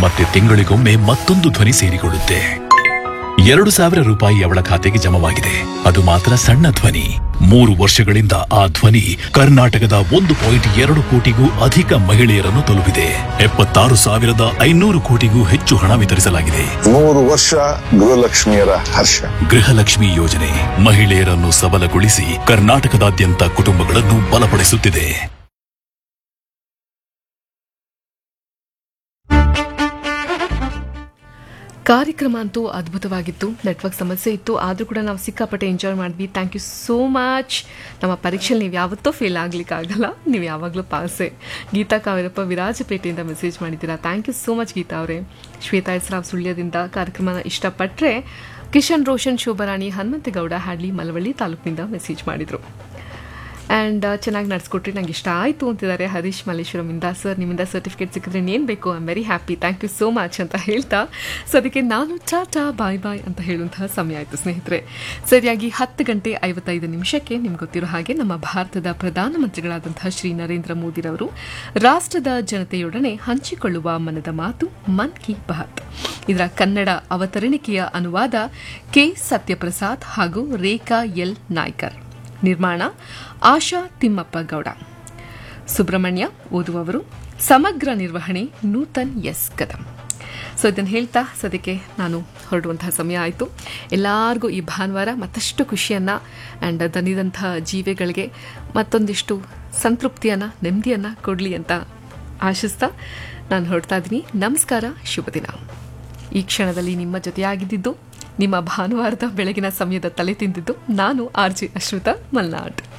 ಮತ್ತೆ ತಿಂಗಳಿಗೊಮ್ಮೆ ಮತ್ತೊಂದು ಧ್ವನಿ ಸೇರಿಕೊಳ್ಳುತ್ತೆ ಎರಡು ಸಾವಿರ ರೂಪಾಯಿ ಅವಳ ಖಾತೆಗೆ ಜಮವಾಗಿದೆ ಅದು ಮಾತ್ರ ಸಣ್ಣ ಧ್ವನಿ ಮೂರು ವರ್ಷಗಳಿಂದ ಆ ಧ್ವನಿ ಕರ್ನಾಟಕದ ಒಂದು ಪಾಯಿಂಟ್ ಎರಡು ಕೋಟಿಗೂ ಅಧಿಕ ಮಹಿಳೆಯರನ್ನು ತಲುಪಿದೆ ಎಪ್ಪತ್ತಾರು ಸಾವಿರದ ಐನೂರು ಕೋಟಿಗೂ ಹೆಚ್ಚು ಹಣ ವಿತರಿಸಲಾಗಿದೆ ಮೂರು ವರ್ಷ ಗೃಹಲಕ್ಷ್ಮಿಯರ ಹರ್ಷ ಗೃಹಲಕ್ಷ್ಮಿ ಯೋಜನೆ ಮಹಿಳೆಯರನ್ನು ಸಬಲಗೊಳಿಸಿ ಕರ್ನಾಟಕದಾದ್ಯಂತ ಕುಟುಂಬಗಳನ್ನು ಬಲಪಡಿಸುತ್ತಿದೆ ಕಾರ್ಯಕ್ರಮ ಅಂತೂ ಅದ್ಭುತವಾಗಿತ್ತು ನೆಟ್ವರ್ಕ್ ಸಮಸ್ಯೆ ಇತ್ತು ಆದರೂ ಕೂಡ ನಾವು ಸಿಕ್ಕಾಪಟ್ಟೆ ಎಂಜಾಯ್ ಮಾಡಿದ್ವಿ ಥ್ಯಾಂಕ್ ಯು ಸೋ ಮಚ್ ನಮ್ಮ ಪರೀಕ್ಷೆಯಲ್ಲಿ ನೀವು ಯಾವತ್ತೂ ಫೇಲ್ ಆಗಲಿಕ್ಕಾಗಲ್ಲ ನೀವು ಯಾವಾಗಲೂ ಪಾಸೆ ಗೀತಾ ಕಾವೇರಪ್ಪ ವಿರಾಜಪೇಟೆಯಿಂದ ಮೆಸೇಜ್ ಮಾಡಿದ್ದೀರಾ thank you so much Geetha ಅವರೇ ಶ್ವೇತಾ ಹೆಸರಾವ್ ಸುಳ್ಯದಿಂದ ಕಾರ್ಯಕ್ರಮನ ಇಷ್ಟಪಟ್ಟರೆ ಕಿಶನ್ ರೋಷನ್ ಶೋಭರಾಣಿ ಹನುಮಂತೇಗೌಡ ಹ್ಯಾಡ್ಲಿ ಮಲವಳ್ಳಿ ತಾಲೂಕಿನಿಂದ ಮೆಸೇಜ್ ಮಾಡಿದರು ಆ್ಯಂಡ್ ಚೆನ್ನಾಗಿ ನಡೆಸ್ಕೊಟ್ರಿ ನಂಗೆ ಇಷ್ಟ ಆಯಿತು ಅಂತಿದ್ದಾರೆ ಹರೀಶ್ ಮಲ್ಲೇಶ್ವರಮಿಂದ ಸರ್ ನಿಮ್ಮಿಂದ ಸರ್ಟಿಫಿಕೇಟ್ ಸಿಕ್ಕಿದ್ರೆ ಇನ್ನೇನು ಬೇಕು I am very happy thank you so much ಅಂತ ಹೇಳ್ತಾ ಸೊ ಅದಕ್ಕೆ ನಾನು ಟಾಟಾ ಬಾಯ್ ಬಾಯ್ ಅಂತ ಹೇಳುವಂತಹ ಸಮಯ ಆಯಿತು ಸ್ನೇಹಿತರೆ ಸರಿಯಾಗಿ ಹತ್ತು ಗಂಟೆ ಐವತ್ತೈದು ನಿಮಿಷಕ್ಕೆ ನಿಮ್ಗೆ ಗೊತ್ತಿರೋ ಹಾಗೆ ನಮ್ಮ ಭಾರತದ ಪ್ರಧಾನಮಂತ್ರಿಗಳಾದಂತಹ ಶ್ರೀ ನರೇಂದ್ರ ಮೋದಿರವರು ರಾಷ್ಟ್ರದ ಜನತೆಯೊಡನೆ ಹಂಚಿಕೊಳ್ಳುವ ಮನದ ಮಾತು ಮನ್ ಕಿ ಬಾತ್ ಇದರ ಕನ್ನಡ ಅವತರಣಿಕೆಯ ಅನುವಾದ ಕೆ ಸತ್ಯಪ್ರಸಾದ್ ಹಾಗೂ ರೇಖಾ ಎಲ್ ನಾಯ್ಕರ್ ನಿರ್ಮಾಣ ಆಶಾ ತಿಮ್ಮಪ್ಪ ಗೌಡ ಸುಬ್ರಹ್ಮಣ್ಯ ಓದುವವರು ಸಮಗ್ರ ನಿರ್ವಹಣೆ ನೂತನ್ ಎಸ್ ಕದಂ ಸೊ ಇದನ್ನು ಹೇಳ್ತಾ ಸದ್ಯಕ್ಕೆ ನಾನು ಹೊರಡುವಂತಹ ಸಮಯ ಆಯಿತು ಎಲ್ಲರಿಗೂ ಈ ಭಾನುವಾರ ಮತ್ತಷ್ಟು ಖುಷಿಯನ್ನು ಆ್ಯಂಡ್ ದನಿದಂತಹ ಜೀವಿಗಳಿಗೆ ಮತ್ತೊಂದಿಷ್ಟು ಸಂತೃಪ್ತಿಯನ್ನು ನೆಮ್ಮದಿಯನ್ನು ಕೊಡಲಿ ಅಂತ ಆಶಿಸ್ತಾ ನಾನು ಹೊರಡ್ತಾ ಇದ್ದೀನಿ ನಮಸ್ಕಾರ ಶುಭ ದಿನ ಈ ಕ್ಷಣದಲ್ಲಿ ನಿಮ್ಮ ಜೊತೆಯಾಗಿದ್ದಿದ್ದು ನಿಮ್ಮ ಭಾನುವಾರದ ಬೆಳಗಿನ ಸಮಯದ ತಲೆ ತಿಂದಿದ್ದು ನಾನು ಆರ್ ಜೆ ಅಶ್ವಿತಾ ಮಲ್ನಾಡ್